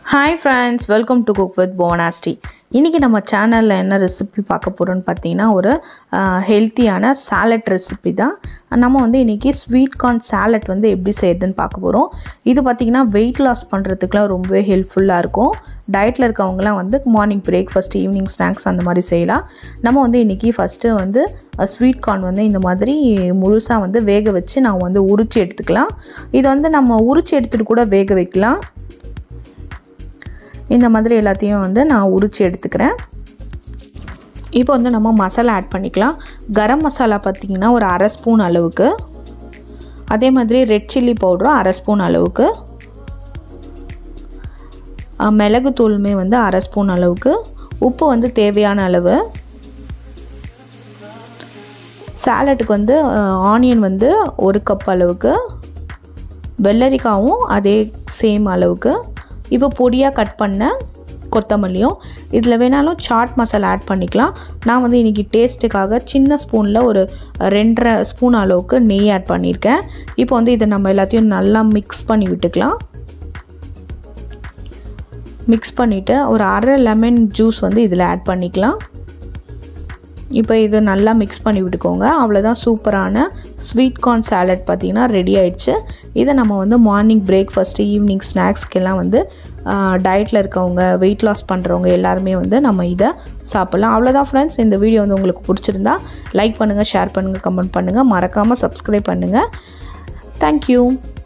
hi friends welcome to cook with புவனாஸ்டி இன்றைக்கி நம்ம சேனலில் என்ன ரெசிபி பார்க்க போகிறோன்னு பார்த்தீங்கன்னா ஒரு ஹெல்த்தியான சாலட் ரெசிபி தான் நம்ம வந்து இன்றைக்கி ஸ்வீட் கார்ன் சாலட் வந்து எப்படி செய்யுதுன்னு பார்க்க போகிறோம் இது பார்த்திங்கன்னா வெயிட் லாஸ் பண்ணுறதுக்குலாம் ரொம்பவே ஹெல்ப்ஃபுல்லாக இருக்கும் டயட்டில் இருக்கவங்கலாம் வந்து மார்னிங் பிரேக்ஃபாஸ்ட் ஈவினிங் ஸ்நாக்ஸ் அந்த மாதிரி செய்யலாம் நம்ம வந்து இன்றைக்கி ஃபஸ்ட்டு வந்து ஸ்வீட் கார்ன் வந்து இந்த மாதிரி முழுசாக வந்து வேக வச்சு நான் வந்து உரிச்சு எடுத்துக்கலாம் இது வந்து நம்ம உரிச்சு எடுத்துகிட்டு கூட வேக வைக்கலாம் இந்த மாதிரி எல்லாத்தையும் வந்து நான் உரித்து எடுத்துக்கிறேன் இப்போ வந்து நம்ம மசாலா ஆட் பண்ணிக்கலாம் கரம் மசாலா பார்த்திங்கன்னா ஒரு அரை ஸ்பூன் அளவுக்கு அதே மாதிரி ரெட் சில்லி பவுடரும் அரை ஸ்பூன் அளவுக்கு மிளகுத்தூளுமே வந்து அரை ஸ்பூன் அளவுக்கு உப்பு வந்து தேவையான அளவு சாலட்டுக்கு வந்து ஆனியன் வந்து ஒரு கப் அளவுக்கு வெள்ளரிக்காவும் அதே சேம் அளவுக்கு இப்போ பொடியாக கட் பண்ண கொத்தமல்லியும் இதில் வேணாலும் சாட் மசாலா ஆட் பண்ணிக்கலாம் நான் வந்து இன்றைக்கி டேஸ்ட்டுக்காக சின்ன ஸ்பூனில் ஒரு ரெண்டரை ஸ்பூன் அளவுக்கு நெய் ஆட் பண்ணியிருக்கேன் இப்போ வந்து இதை நம்ம எல்லாத்தையும் நல்லா மிக்ஸ் பண்ணி விட்டுக்கலாம் மிக்ஸ் பண்ணிவிட்டு ஒரு அரை லெமன் ஜூஸ் வந்து இதில் ஆட் பண்ணிக்கலாம் இப்போ இது நல்லா மிக்ஸ் பண்ணி விட்டுக்கோங்க அவ்வளோதான் சூப்பரான ஸ்வீட் கார்ன் சாலட் பார்த்திங்கன்னா ரெடி ஆயிடுச்சு இதை நம்ம வந்து மார்னிங் பிரேக்ஃபாஸ்ட்டு ஈவினிங் ஸ்நாக்ஸ்க்கெல்லாம் வந்து டயட்டில் இருக்கவங்க வெயிட் லாஸ் பண்ணுறவங்க எல்லாருமே வந்து நம்ம இதை சாப்பிட்லாம் அவ்வளோதான் ஃப்ரெண்ட்ஸ் இந்த வீடியோ வந்து உங்களுக்கு பிடிச்சிருந்தா லைக் பண்ணுங்கள் ஷேர் பண்ணுங்கள் கமெண்ட் பண்ணுங்கள் மறக்காமல் சப்ஸ்கிரைப் பண்ணுங்கள் தேங்க்யூ